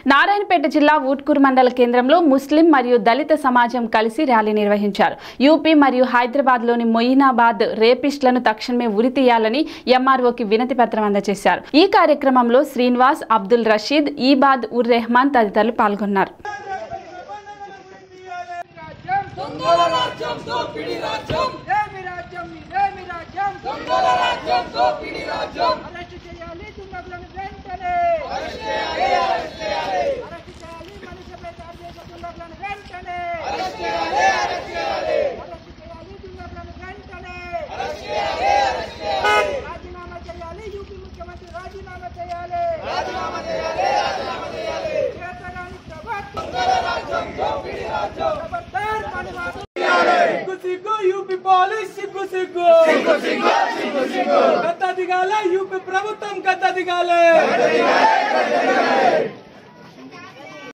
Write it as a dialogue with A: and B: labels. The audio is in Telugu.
A: నారాయణపేట జిల్లా ఊట్కూరు మండల కేంద్రంలో ముస్లిం మరియు దళిత సమాజం కలిసి ర్యాలీ నిర్వహించారు యూపీ మరియు హైదరాబాద్లోని మొయినాబాద్ రేపిస్టులను తక్షణమే ఉరితీయాలని ఎంఆర్ఓకి వినతి పత్రం అందజేశారు ఈ కార్యక్రమంలో శ్రీనివాస్ అబ్దుల్ రషీద్ ఈబాద్ ఉర్ రెహమాన్ తదితరులు పాల్గొన్నారు
B: దొంగల రాజ్యం దోపిడి రాజ్యం ఏమి రాజ్యం ఇదేమి రాజ్యం దొంగల రాజ్యం దోపిడి రాజ్యం అరెస్ట్ చేయాలి దుండగులను వెంటనే అరెస్ట్ చేయాలి